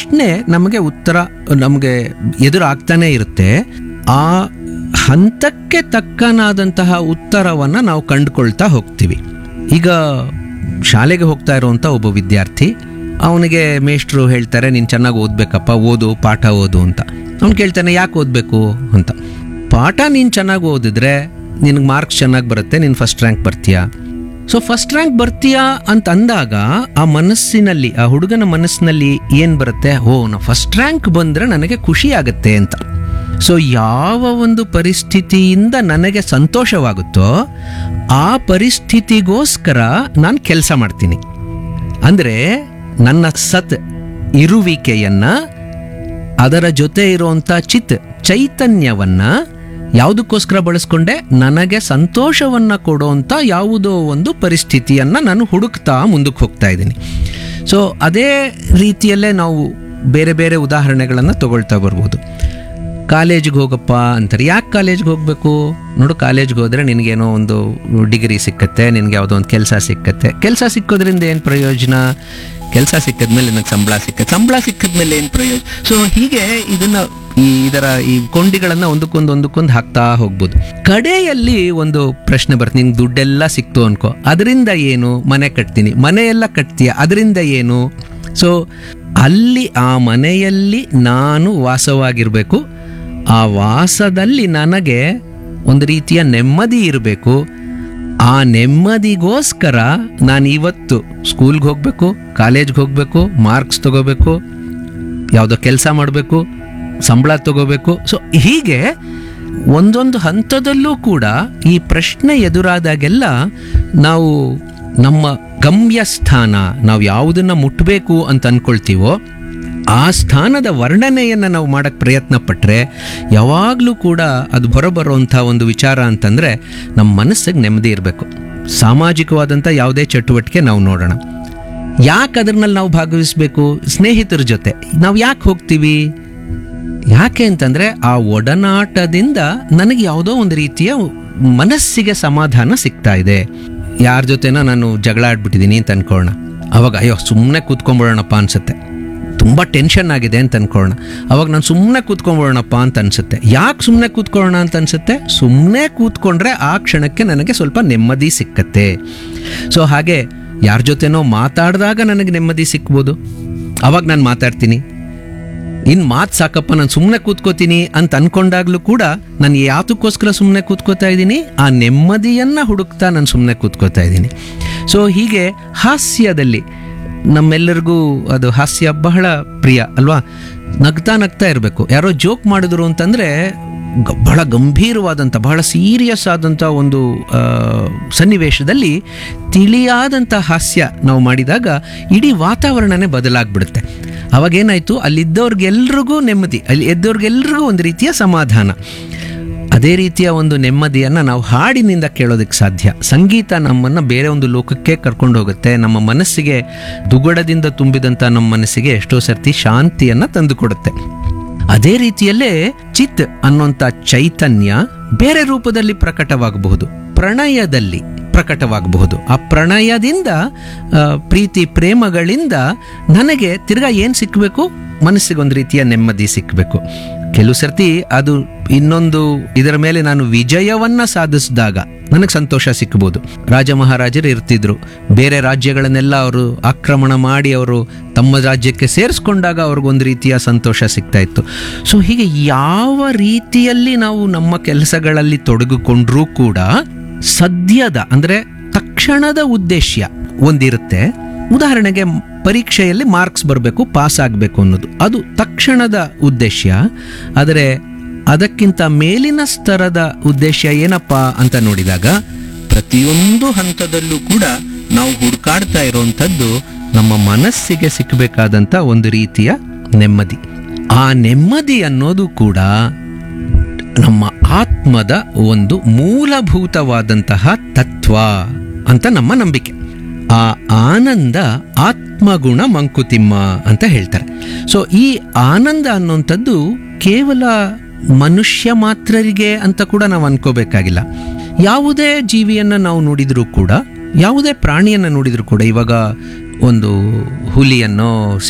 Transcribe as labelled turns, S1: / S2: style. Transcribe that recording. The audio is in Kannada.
S1: ಪ್ರಶ್ನೆ ನಮಗೆ ಉತ್ತರ ನಮಗೆ ಎದುರಾಗ್ತಾನೆ ಇರುತ್ತೆ ಆ ಹಂತಕ್ಕೆ ತಕ್ಕನಾದಂತಹ ಉತ್ತರವನ್ನು ನಾವು ಕಂಡುಕೊಳ್ತಾ ಹೋಗ್ತೀವಿ ಈಗ ಶಾಲೆಗೆ ಹೋಗ್ತಾ ಇರುವಂಥ ಒಬ್ಬ ವಿದ್ಯಾರ್ಥಿ ಅವನಿಗೆ ಮೇಷ್ಟ್ರು ಹೇಳ್ತಾರೆ ನೀನು ಚೆನ್ನಾಗಿ ಓದಬೇಕಪ್ಪ ಓದು ಪಾಠ ಓದು ಅಂತ ಅವ್ನು ಕೇಳ್ತಾನೆ ಯಾಕೆ ಓದಬೇಕು ಅಂತ ಪಾಠ ನೀನು ಚೆನ್ನಾಗಿ ಓದಿದ್ರೆ ನಿನಗೆ ಮಾರ್ಕ್ಸ್ ಚೆನ್ನಾಗಿ ಬರುತ್ತೆ ನೀನು ಫಸ್ಟ್ ರ್ಯಾಂಕ್ ಬರ್ತೀಯಾ ಸೊ ಫಸ್ಟ್ ರ್ಯಾಂಕ್ ಬರ್ತೀಯಾ ಅಂತ ಅಂದಾಗ ಆ ಮನಸ್ಸಿನಲ್ಲಿ ಆ ಹುಡುಗನ ಮನಸ್ಸಿನಲ್ಲಿ ಏನು ಬರುತ್ತೆ ಓ ನಾ ಫಸ್ಟ್ ರ್ಯಾಂಕ್ ಬಂದರೆ ನನಗೆ ಖುಷಿ ಆಗುತ್ತೆ ಅಂತ ಸೊ ಯಾವ ಒಂದು ಪರಿಸ್ಥಿತಿಯಿಂದ ನನಗೆ ಸಂತೋಷವಾಗುತ್ತೋ ಆ ಪರಿಸ್ಥಿತಿಗೋಸ್ಕರ ನಾನು ಕೆಲಸ ಮಾಡ್ತೀನಿ ಅಂದರೆ ನನ್ನ ಸತ್ ಇರುವಿಕೆಯನ್ನ ಅದರ ಜೊತೆ ಇರುವಂಥ ಚಿತ್ ಚೈತನ್ಯವನ್ನ ಯಾವುದಕ್ಕೋಸ್ಕರ ಬಳಸ್ಕೊಂಡೆ ನನಗೆ ಸಂತೋಷವನ್ನ ಕೊಡುವಂಥ ಯಾವುದೋ ಒಂದು ಪರಿಸ್ಥಿತಿಯನ್ನ ನಾನು ಹುಡುಕ್ತಾ ಮುಂದಕ್ಕೆ ಹೋಗ್ತಾ ಇದ್ದೀನಿ ಸೊ ಅದೇ ರೀತಿಯಲ್ಲೇ ನಾವು ಬೇರೆ ಬೇರೆ ಉದಾಹರಣೆಗಳನ್ನು ತಗೊಳ್ತಾ ಬರ್ಬೋದು ಕಾಲೇಜಿಗೆ ಹೋಗಪ್ಪ ಅಂತಾರೆ ಯಾಕೆ ಕಾಲೇಜ್ಗೆ ಹೋಗಬೇಕು ನೋಡು ಕಾಲೇಜ್ಗೆ ಹೋದರೆ ನಿನಗೇನೋ ಒಂದು ಡಿಗ್ರಿ ಸಿಕ್ಕತ್ತೆ ನಿನಗೆ ಯಾವುದೋ ಒಂದು ಕೆಲಸ ಸಿಕ್ಕತ್ತೆ ಕೆಲಸ ಸಿಕ್ಕೋದ್ರಿಂದ ಏನು ಪ್ರಯೋಜನ ಕೆಲಸ ಸಿಕ್ಕಿದ್ಮೇಲೆ ನನಗೆ ಸಂಬಳ ಸಿಕ್ಕತ್ತೆ ಸಂಬಳ ಸಿಕ್ಕಿದ್ಮೇಲೆ ಏನು ಪ್ರಯೋಜನ ಸೊ ಹೀಗೆ ಇದನ್ನ ಈ ಇದರ ಈ ಕೊಂಡಿಗಳನ್ನ ಒಂದಕ್ಕೊಂದು ಒಂದಕ್ಕೊಂದು ಹಾಕ್ತಾ ಹೋಗ್ಬೋದು ಕಡೆಯಲ್ಲಿ ಒಂದು ಪ್ರಶ್ನೆ ಬರುತ್ತೆ ನಿಂಗೆ ದುಡ್ಡೆಲ್ಲ ಸಿಕ್ತು ಅನ್ಕೋ ಅದರಿಂದ ಏನು ಮನೆ ಕಟ್ತೀನಿ ಮನೆಯೆಲ್ಲ ಕಟ್ತೀಯ ಅದರಿಂದ ಏನು ಸೊ ಅಲ್ಲಿ ಆ ಮನೆಯಲ್ಲಿ ನಾನು ವಾಸವಾಗಿರಬೇಕು ಆ ವಾಸದಲ್ಲಿ ನನಗೆ ಒಂದು ರೀತಿಯ ನೆಮ್ಮದಿ ಇರಬೇಕು ಆ ನೆಮ್ಮದಿಗೋಸ್ಕರ ನಾನು ಇವತ್ತು ಸ್ಕೂಲ್ಗೆ ಹೋಗಬೇಕು ಕಾಲೇಜ್ಗೆ ಹೋಗಬೇಕು ಮಾರ್ಕ್ಸ್ ತಗೋಬೇಕು ಯಾವುದೋ ಕೆಲಸ ಮಾಡಬೇಕು ಸಂಬಳ ತಗೋಬೇಕು ಸೊ ಹೀಗೆ ಒಂದೊಂದು ಹಂತದಲ್ಲೂ ಕೂಡ ಈ ಪ್ರಶ್ನೆ ಎದುರಾದಾಗೆಲ್ಲ ನಾವು ನಮ್ಮ ಗಮ್ಯ ಸ್ಥಾನ ನಾವು ಯಾವುದನ್ನ ಮುಟ್ಟಬೇಕು ಅಂತ ಅನ್ಕೊಳ್ತೀವೋ ಆ ಸ್ಥಾನದ ವರ್ಣನೆಯನ್ನು ನಾವು ಮಾಡಕ್ಕೆ ಪ್ರಯತ್ನ ಪಟ್ಟರೆ ಯಾವಾಗಲೂ ಕೂಡ ಅದು ಹೊರಬರುವಂಥ ಒಂದು ವಿಚಾರ ಅಂತಂದರೆ ನಮ್ಮ ಮನಸ್ಸಿಗೆ ನೆಮ್ಮದಿ ಇರಬೇಕು ಸಾಮಾಜಿಕವಾದಂಥ ಯಾವುದೇ ಚಟುವಟಿಕೆ ನಾವು ನೋಡೋಣ ಯಾಕೆ ಅದರಲ್ಲಿ ನಾವು ಭಾಗವಹಿಸಬೇಕು ಸ್ನೇಹಿತರ ಜೊತೆ ನಾವು ಯಾಕೆ ಹೋಗ್ತೀವಿ ಯಾಕೆ ಅಂತಂದರೆ ಆ ಒಡನಾಟದಿಂದ ನನಗೆ ಯಾವುದೋ ಒಂದು ರೀತಿಯ ಮನಸ್ಸಿಗೆ ಸಮಾಧಾನ ಸಿಗ್ತಾ ಇದೆ ಯಾರ ಜೊತೆನೋ ನಾನು ಜಗಳ ಆಡ್ಬಿಟ್ಟಿದ್ದೀನಿ ಅಂತ ಅನ್ಕೊಳ್ಳೋಣ ಅವಾಗ ಅಯ್ಯೋ ಸುಮ್ಮನೆ ಕೂತ್ಕೊಂಡ್ಬಿಡೋಣಪ್ಪ ಅನ್ಸುತ್ತೆ ತುಂಬ ಟೆನ್ಷನ್ ಆಗಿದೆ ಅಂತ ಅನ್ಕೊಳ್ಳೋಣ ಅವಾಗ ನಾನು ಸುಮ್ಮನೆ ಕೂತ್ಕೊಂಡ್ಬಿಡೋಣಪ್ಪ ಅಂತ ಅನ್ಸುತ್ತೆ ಯಾಕೆ ಸುಮ್ಮನೆ ಕೂತ್ಕೊಳ್ಳೋಣ ಅಂತ ಅನ್ಸುತ್ತೆ ಸುಮ್ಮನೆ ಕೂತ್ಕೊಂಡ್ರೆ ಆ ಕ್ಷಣಕ್ಕೆ ನನಗೆ ಸ್ವಲ್ಪ ನೆಮ್ಮದಿ ಸಿಕ್ಕತ್ತೆ ಸೊ ಹಾಗೆ ಯಾರ ಜೊತೆನೋ ಮಾತಾಡಿದಾಗ ನನಗೆ ನೆಮ್ಮದಿ ಸಿಕ್ಬೋದು ಅವಾಗ ನಾನು ಮಾತಾಡ್ತೀನಿ ಇನ್ನು ಮಾತು ಸಾಕಪ್ಪ ನಾನು ಸುಮ್ಮನೆ ಕೂತ್ಕೋತೀನಿ ಅಂತ ಅನ್ಕೊಂಡಾಗ್ಲೂ ಕೂಡ ನಾನು ಯಾತಕ್ಕೋಸ್ಕರ ಸುಮ್ಮನೆ ಕೂತ್ಕೋತಾ ಇದ್ದೀನಿ ಆ ನೆಮ್ಮದಿಯನ್ನು ಹುಡುಕ್ತಾ ನಾನು ಸುಮ್ಮನೆ ಕೂತ್ಕೋತಾ ಇದ್ದೀನಿ ಸೊ ಹೀಗೆ ಹಾಸ್ಯದಲ್ಲಿ ನಮ್ಮೆಲ್ಲರಿಗೂ ಅದು ಹಾಸ್ಯ ಬಹಳ ಪ್ರಿಯ ಅಲ್ವಾ ನಗ್ತಾ ನಗ್ತಾ ಇರಬೇಕು ಯಾರೋ ಜೋಕ್ ಮಾಡಿದ್ರು ಅಂತಂದರೆ ಗ- ಬಹಳ ಗಂಭೀರವಾದಂಥ ಬಹಳ ಸೀರಿಯಸ್ ಆದಂಥ ಒಂದು ಆ, ಸನ್ನಿವೇಶದಲ್ಲಿ ತಿಳಿಯಾದಂಥ ಹಾಸ್ಯ ನಾವು ಮಾಡಿದಾಗ ಇಡೀ ವಾತಾವರಣನೇ ಬದಲಾಗ್ಬಿಡುತ್ತೆ ಅವಾಗೇನಾಯಿತು ಅಲ್ಲಿದ್ದವ್ರಿಗೆಲ್ರಿಗೂ ನೆಮ್ಮದಿ ಅಲ್ಲಿ ಎದ್ದವ್ರಿಗೆಲ್ರಿಗೂ ಒಂದು ರೀತಿಯ ಸಮಾಧಾನ ಅದೇ ರೀತಿಯ ಒಂದು ನೆಮ್ಮದಿಯನ್ನು ನಾವು ಹಾಡಿನಿಂದ ಕೇಳೋದಕ್ಕೆ ಸಾಧ್ಯ ಸಂಗೀತ ನಮ್ಮನ್ನು ಬೇರೆ ಒಂದು ಲೋಕಕ್ಕೆ ಕರ್ಕೊಂಡು ಹೋಗುತ್ತೆ ನಮ್ಮ ಮನಸ್ಸಿಗೆ ದುಗುಡದಿಂದ ತುಂಬಿದಂಥ ನಮ್ಮ ಮನಸ್ಸಿಗೆ ಎಷ್ಟೋ ಸರ್ತಿ ಶಾಂತಿಯನ್ನು ತಂದುಕೊಡುತ್ತೆ ಅದೇ ರೀತಿಯಲ್ಲೇ ಚಿತ್ ಅನ್ನುವಂಥ ಚೈತನ್ಯ ಬೇರೆ ರೂಪದಲ್ಲಿ ಪ್ರಕಟವಾಗಬಹುದು ಪ್ರಣಯದಲ್ಲಿ ಪ್ರಕಟವಾಗಬಹುದು ಆ ಪ್ರಣಯದಿಂದ ಆ, ಪ್ರೀತಿ ಪ್ರೇಮಗಳಿಂದ ನನಗೆ ತಿರ್ಗಾ ಏನು ಸಿಕ್ಕಬೇಕು ಮನಸ್ಸಿಗೆ ಒಂದು ರೀತಿಯ ನೆಮ್ಮದಿ ಸಿಕ್ಕಬೇಕು ಕೆಲವು ಸರ್ತಿ ಅದು ಇನ್ನೊಂದು ಇದರ ಮೇಲೆ ನಾನು ವಿಜಯವನ್ನ ಸಾಧಿಸಿದಾಗ ನನಗೆ ಸಂತೋಷ ಸಿಕ್ಕಬಹುದು ರಾಜ ಮಹಾರಾಜರು ಇರ್ತಿದ್ರು ಬೇರೆ ರಾಜ್ಯಗಳನ್ನೆಲ್ಲ ಅವರು ಆಕ್ರಮಣ ಮಾಡಿ ಅವರು ತಮ್ಮ ರಾಜ್ಯಕ್ಕೆ ಸೇರಿಸ್ಕೊಂಡಾಗ ಅವ್ರಿಗೊಂದು ರೀತಿಯ ಸಂತೋಷ ಸಿಗ್ತಾ ಇತ್ತು ಸೊ ಹೀಗೆ ಯಾವ ರೀತಿಯಲ್ಲಿ ನಾವು ನಮ್ಮ ಕೆಲಸಗಳಲ್ಲಿ ತೊಡಗಿಕೊಂಡ್ರೂ ಕೂಡ ಸದ್ಯದ ಅಂದರೆ ತಕ್ಷಣದ ಉದ್ದೇಶ ಒಂದಿರುತ್ತೆ ಉದಾಹರಣೆಗೆ ಪರೀಕ್ಷೆಯಲ್ಲಿ ಮಾರ್ಕ್ಸ್ ಬರಬೇಕು ಪಾಸ್ ಆಗಬೇಕು ಅನ್ನೋದು ಅದು ತಕ್ಷಣದ ಉದ್ದೇಶ ಆದರೆ ಅದಕ್ಕಿಂತ ಮೇಲಿನ ಸ್ತರದ ಉದ್ದೇಶ ಏನಪ್ಪ ಅಂತ ನೋಡಿದಾಗ ಪ್ರತಿಯೊಂದು ಹಂತದಲ್ಲೂ ಕೂಡ ನಾವು ಹುಡುಕಾಡ್ತಾ ಇರುವಂಥದ್ದು ನಮ್ಮ ಮನಸ್ಸಿಗೆ ಸಿಕ್ಕಬೇಕಾದಂಥ ಒಂದು ರೀತಿಯ ನೆಮ್ಮದಿ ಆ ನೆಮ್ಮದಿ ಅನ್ನೋದು ಕೂಡ ನಮ್ಮ ಆತ್ಮದ ಒಂದು ಮೂಲಭೂತವಾದಂತಹ ತತ್ವ ಅಂತ ನಮ್ಮ ನಂಬಿಕೆ ಆ ಆನಂದ ಆತ್ಮಗುಣ ಮಂಕುತಿಮ್ಮ ಅಂತ ಹೇಳ್ತಾರೆ ಸೊ ಈ ಆನಂದ ಅನ್ನುವಂಥದ್ದು ಕೇವಲ ಮನುಷ್ಯ ಮಾತ್ರರಿಗೆ ಅಂತ ಕೂಡ ನಾವು ಅನ್ಕೋಬೇಕಾಗಿಲ್ಲ ಯಾವುದೇ ಜೀವಿಯನ್ನು ನಾವು ನೋಡಿದರೂ ಕೂಡ ಯಾವುದೇ ಪ್ರಾಣಿಯನ್ನು ನೋಡಿದರೂ ಕೂಡ ಇವಾಗ ಒಂದು ಹುಲಿಯನ್ನೋ